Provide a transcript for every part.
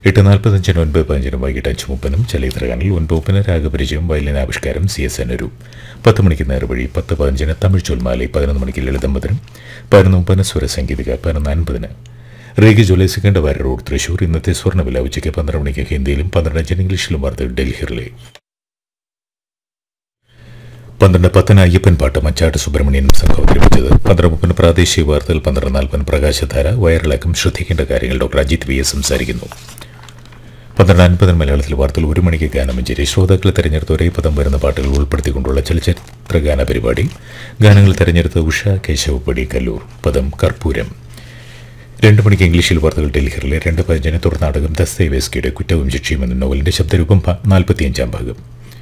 എട്ട് നാൽപ്പത്തഞ്ചിന് ഒൻപത് പതിനഞ്ചിനും വൈകിട്ട് അഞ്ച് മുപ്പതിനും ചലച്ചിത്രഗാനിൽ ഒൻപത് മുപ്പതിന് രാഗപരിചയം വയലിൻ ആവിഷ്കാരം സി എസ് എൻ ഒരു പത്ത് മണിക്ക് നേർവഴി പത്ത് പതിനഞ്ചിന് തമിഴ് ചൊൽമാലി പതിനൊന്ന് മണിക്ക് ലളിതമ്പതിനും പതിനൊന്ന് മുപ്പതിന് സ്വരസംഗീതിക പതിനൊന്ന് അൻപതിന് റേഗി ജൂലൈ സെക്കൻഡ് വാര റോഡ് തൃശൂർ ഇന്നത്തെ സ്വർണ്ണവില ഉച്ചയ്ക്ക് പന്ത്രണ്ട് മണിക്ക് ഹിന്ദിയിലും പന്ത്രണ്ട് അഞ്ചിന് ഇംഗ്ലീഷിലും വാർത്തകൾ ഡൽഹിയിലെ പന്ത്രണ്ട് പത്തിന് അയ്യപ്പൻ പാട്ട് മച്ചാട്ട് സുബ്രഹ്മണ്യൻ സംഘം അവതരിപ്പിച്ചത് പന്ത്രണ്ട് മുപ്പതിന് പ്രാദേശിക വാർത്തകൾ പന്ത്രണ്ട് നാൽപ്പതിന് പ്രകാശധാര വയറിളക്കം ശ്രദ്ധിക്കേണ്ട കാര്യങ്ങൾ ഡോക്ടർ അജിത് വി എസ് സംസാരിക്കുന്നു പന്ത്രണ്ട് അൻപതിന് മലയാളത്തിൽ വാർത്തകൾ ഒരു മണിക്ക് ഗാനമഞ്ചേരി ശ്രോതാക്കളെ തെരഞ്ഞെടുത്ത ഒരേ പദം വരുന്ന പാട്ടുകൾ ഉൾപ്പെടുത്തിക്കൊണ്ടുള്ള ചലച്ചിത്ര ഗാന പരിപാടി ഗാനങ്ങൾ തെരഞ്ഞെടുത്ത ഉഷ കേശവപ്പടി കല്ലൂർ പദം കർപ്പൂരം രണ്ട് മണിക്ക് ഇംഗ്ലീഷിൽ വാർത്തകൾ ഡൽഹിയിലെ രണ്ട് പതിനഞ്ചിന് തുറനാടകം ദസ്തേവേസ്കിയുടെ കുറ്റവും ശിക്ഷയും എന്ന നോവലിന്റെ ശബ്ദരൂപം ഭ- നാൽപ്പത്തിയഞ്ചാം ഭാഗം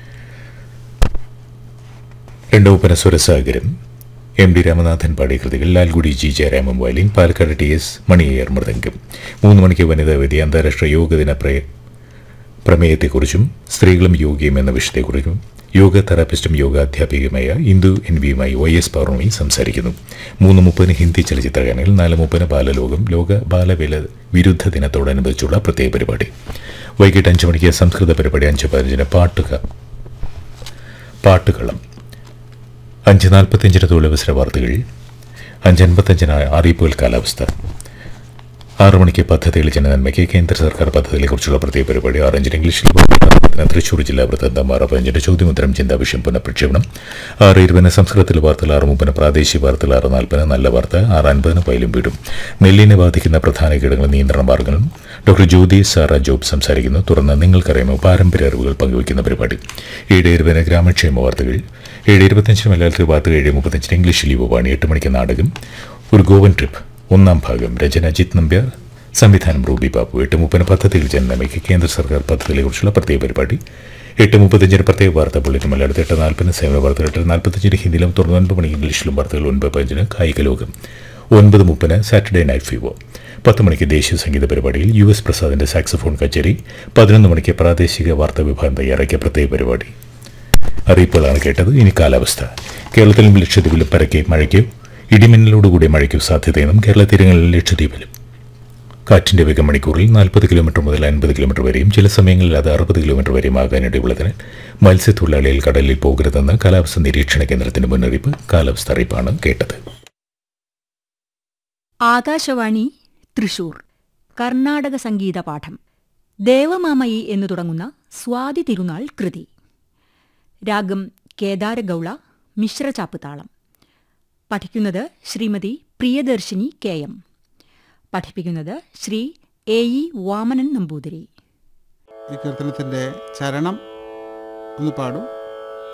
രണ്ട് ഉപന സ്വരസാഗരം എം ഡി രാമനാഥൻ പാടിയ കൃതികൾ Lalgudi G Jayaraman violin Palakkad T S Mani Iyer mridangam മൂന്ന് മണിക്ക് വനിതാ വേദി അന്താരാഷ്ട്ര യോഗ ദിന പ്രേ- പ്രമേയത്തെക്കുറിച്ചും സ്ത്രീകളും യോഗയും എന്ന വിഷയത്തെക്കുറിച്ചും യോഗ തെറാപ്പിസ്റ്റും യോഗ അധ്യാപികയുമായ ഇന്ദു എൻ വിയുമായി വൈ എസ് പൗർണമി സംസാരിക്കുന്നു മൂന്ന് മുപ്പതിന് ഹിന്ദി ചലച്ചിത്ര ഗാനങ്ങൾ നാല് മുപ്പതിന് ബാലലോകം ലോക ബാലവില വിരുദ്ധ ദിനത്തോടനുബന്ധിച്ചുള്ള പ്രത്യേക പരിപാടി വൈകിട്ട് അഞ്ച് മണിക്ക് സംസ്കൃത പരിപാടി അഞ്ച് പതിനഞ്ചിന് പാട്ടുക പാട്ടുകളം അഞ്ച് നാൽപ്പത്തിയഞ്ചിന് തൊഴിലവസര വാർത്തകൾ അഞ്ച് അൻപത്തഞ്ചിന് അറിയിപ്പുകൾ കാലാവസ്ഥ ആറ് മണിക്ക് പദ്ധതികൾ ജനനന്മയ്ക്ക് കേന്ദ്ര സർക്കാർ പദ്ധതികളെക്കുറിച്ചുള്ള പ്രത്യേക പരിപാടി ആറഞ്ചിന് ഇംഗ്ലീഷിൽ വാർത്തകൾ തൃശൂർ ജില്ലാ വൃത്തന്തം ആറ് പതിനഞ്ചിന് ചോദ്യോത്തരം ചിന്താ വിഷയം പുനഃപ്രക്ഷേപണം ആറ് ഇരുപതിന് സംസ്കൃതത്തിൽ വാർത്തകൾ ആറ് മുപ്പതിന് പ്രാദേശിക വാർത്തകൾ ആറ് നാൽപ്പതിന് നല്ല വാർത്ത ആറ് അൻപതിന് വയലും വീടും നെല്ലിനെ ബാധിക്കുന്ന പ്രധാന കീടങ്ങളും നിയന്ത്രണ മാർഗങ്ങളും ഡോക്ടർ ജ്യോതി സാറ ജോബ് സംസാരിക്കുന്നു തുടർന്ന് നിങ്ങൾക്കറിയാമോ പാരമ്പര്യ അറിവുകൾ പങ്കുവയ്ക്കുന്ന പരിപാടി ഏഴ് ഇരുപതിന് ഗ്രാമക്ഷേമ വാർത്തകൾ ഏഴ് ഇരുപത്തഞ്ചിന് മലയാളത്തിൽ വാർത്തകൾ ഏഴ് മുപ്പത്തഞ്ചിന് ഇംഗ്ലീഷിൽ യുവവാണി എട്ട് മണിക്ക് നാടകം ഒരു ഗോവൻ ട്രിപ്പ് ഒന്നാം ഭാഗം രചന അജിത് നമ്പ്യാർ സംവിധാനം റൂബി ബാബു എട്ട് മുപ്പതിന് പദ്ധതിയിൽ ജനനമയ്ക്ക് കേന്ദ്ര സർക്കാർ പദ്ധതികളെക്കുറിച്ചുള്ള പ്രത്യേക പരിപാടി എട്ട് മുപ്പത്തഞ്ചിന് പ്രത്യേക വാർത്താ ബുള്ളറ്റിൻ മലയാളത്തിൽ എട്ട് നാൽപ്പതിന് സേവന വാർത്തകൾ എട്ട് നാൽപ്പത്തഞ്ചിന് ഹിന്ദിയിലും തുടർന്ന് ഒൻപത് മണിക്ക് ഇംഗ്ലീഷിലും വാർത്തകൾ ഒൻപത് പതിനഞ്ചിന് കായിക ലോകം ഒൻപത് മുപ്പതിന് സാറ്റർഡേ നൈറ്റ് ഫീവർ പത്ത് മണിക്ക് ദേശീയ സംഗീത പരിപാടിയിൽ യു എസ് പ്രസാദിന്റെ സാക്സഫോൺ കച്ചേരി പതിനൊന്ന് മണിക്ക് പ്രാദേശിക വാർത്താ വിഭാഗം തയ്യാറാക്കിയ പ്രത്യേക പരിപാടി അറിയിപ്പുകളാണ് കേട്ടത് ഇനി കാലാവസ്ഥ കേരളത്തിലും ലക്ഷദ്വീപിലും പരക്കെ മഴയ്ക്കോ ഇടിമിന്നലോടുകൂടിയ മഴയ്ക്കോ സാധ്യതയെന്നും കേരള തീരങ്ങളിലും ലക്ഷദ്വീപിലും കാറ്റിന്റെ വേഗം മണിക്കൂറിൽ നാൽപ്പത് കിലോമീറ്റർ മുതൽ അൻപത് കിലോമീറ്റർ വരെയും ചില സമയങ്ങളിൽ അത് അറുപത് കിലോമീറ്റർ വരെയും ആകാനിടയുള്ളതിനാൽ മത്സ്യത്തൊഴിലാളികൾ കടലിൽ പോകരുതെന്ന് കാലാവസ്ഥ നിരീക്ഷണ കേന്ദ്രത്തിന്റെ മുന്നറിയിപ്പ് കാലാവസ്ഥ അറിയിപ്പാണ് കേട്ടത് ആകാശവാണി തൃശൂർ കർണാടക സംഗീത പാഠം ദേവമാമയി എന്നു തുടങ്ങുന്ന സ്വാതി തിരുനാൾ കൃതി രാഗം കേദാരഗൌള മിശ്രചാപ്പ് താളം പഠിക്കുന്നത് ശ്രീമതി പ്രിയദർശിനി കെ എം പഠിപ്പിക്കുന്നത് ശ്രീ എ ഇ വാമനൻ നമ്പൂതിരി ഈ കീർത്തനത്തിൻ്റെ ചരണം ഒന്ന് പാടും